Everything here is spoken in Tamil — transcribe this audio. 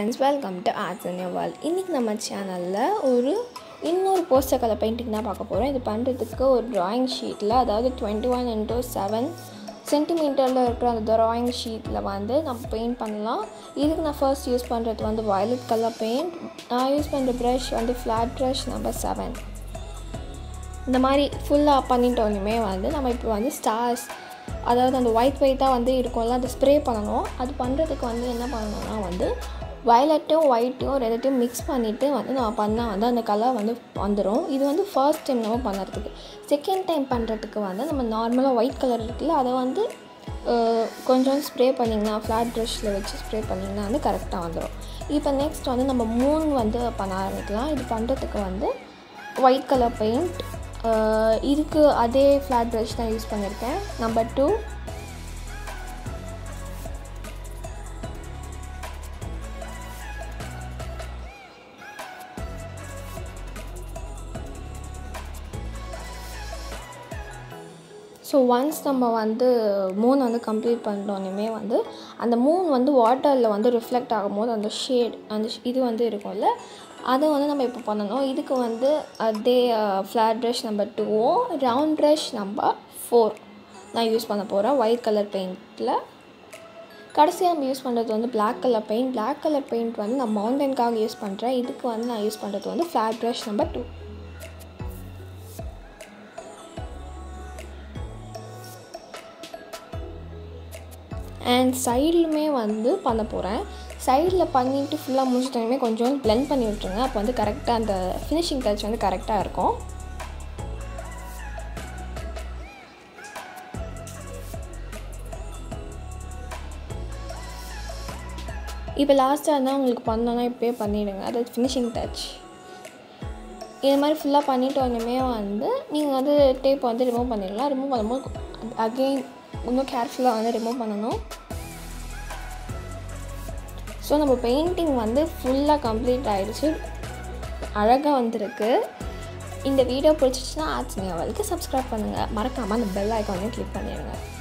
friends welcome to arts in world இன்றைக்கி நம்ம சேனலில் ஒரு இன்னொரு போஸ்டர் கலர் பெயிண்டிங் தான் பார்க்க போகிறோம் இது பண்ணுறதுக்கு ஒரு ட்ராயிங் ஷீட்டில் அதாவது டுவெண்ட்டி ஒன் இன்ட்டு செவன் சென்டிமீட்டரில் இருக்கிற அந்த ட்ராயிங் ஷீட்டில் வந்து நம்ம பெயிண்ட் பண்ணலாம் இதுக்கு நான் ஃபர்ஸ்ட் யூஸ் பண்ணுறது வந்து வயலட் கலர் பெயிண்ட் நான் யூஸ் பண்ணுற ப்ரஷ் வந்து ஃப்ளாட் ப்ரஷ் நம்பர் செவன் இந்த மாதிரி ஃபுல்லாக பண்ணிட்டோன்னுமே வந்து நம்ம இப்போ வந்து ஸ்டார்ஸ் அதாவது அந்த ஒயிட் ஒயிட்டாக வந்து இருக்கும்ல அதை ஸ்ப்ரே பண்ணணும் அது பண்ணுறதுக்கு வந்து என்ன பண்ணணும்னா வந்து வயலட்டும் ஒயிட்டும் ரெண்டுத்தையும் மிக்ஸ் பண்ணிவிட்டு வந்து நம்ம பண்ணால் வந்து அந்த கலர் வந்து வந்துடும் இது வந்து ஃபர்ஸ்ட் டைம் நம்ம பண்ணுறதுக்கு செகண்ட் டைம் பண்ணுறதுக்கு வந்து நம்ம நார்மலாக ஒயிட் கலர் இருக்குல்ல அதை வந்து அஹ், கொஞ்சம் ஸ்ப்ரே பண்ணிங்கன்னா ஃப்ளாட் ப்ரஷில் வச்சு ஸ்ப்ரே பண்ணிங்கன்னா வந்து கரெக்டாக வந்துடும் இப்போ நெக்ஸ்ட் வந்து நம்ம மூன் வந்து பண்ண ஆரம்பிக்கலாம் இது பண்ணுறதுக்கு வந்து ஒயிட் கலர் பெயிண்ட் இதுக்கு அதே ஃப்ளாட் ப்ரஷ் தான் யூஸ் பண்ணியிருக்கேன் நம்பர் டூ ஸோ ஒன்ஸ் நம்ம வந்து மூன் வந்து கம்ப்ளீட் பண்ணிட்டோன்னே வந்து அந்த மூன் வந்து வாட்டரில் வந்து ரிஃப்ளெக்ட் ஆகும்போது அந்த ஷேட் அந்த sh- இது வந்து இருக்கும்ல அதை வந்து நம்ம இப்போ பண்ணணும் இதுக்கு வந்து அதே ஃப்ளாட் ப்ரஷ் நம்பர் டூவும் ரவுண்ட் ப்ரஷ் நம்பர் ஃபோர் நான் யூஸ் பண்ண போகிறேன் ஒயிட் கலர் பெயிண்டில் கடைசியாக நம்ம யூஸ் பண்ணுறது வந்து Black colour paint Black colour paint வந்து நான் மவுண்டனுக்காக யூஸ் பண்ணுறேன் இதுக்கு வந்து நான் யூஸ் பண்ணுறது வந்து flat brush number two and சைட்லுமே வந்து பண்ண போகிறேன் சைடில் பண்ணிவிட்டு ஃபுல்லாக முடிச்சிட்டோமே கொஞ்சம் blend பண்ணி விட்டுருங்க அப்போ வந்து கரெக்டாக அந்த ஃபினிஷிங் டச் வந்து கரெக்டாக இருக்கும் இப்போ லாஸ்ட்டாக இருந்தால் உங்களுக்கு பண்ணோன்னா இப்போயே பண்ணிவிடுங்க அது ஃபினிஷிங் டச் இது மாதிரி ஃபுல்லாக பண்ணிட்டு வந்தோமே வந்து நீங்கள் வந்து டேப் வந்து ரிமூவ் பண்ணிடலாம் ரிமூவ் பண்ணும்போது அகெயின் இன்னும் கேர்ஃபுல்லாக வந்து ரிமூவ் பண்ணணும் ஸோ நம்ம பெயிண்டிங் வந்து ஃபுல்லாக கம்ப்ளீட் ஆகிடுச்சு அழகாக வந்திருக்கு இந்த வீடியோ பிடிச்சிச்சுன்னா ஆர்ட்ஸ் நியாவலுக்கு சப்ஸ்கிரைப் பண்ணுங்கள் மறக்காமல் அந்த பெல் ஐக்கானையும் கிளிக் பண்ணிடுங்க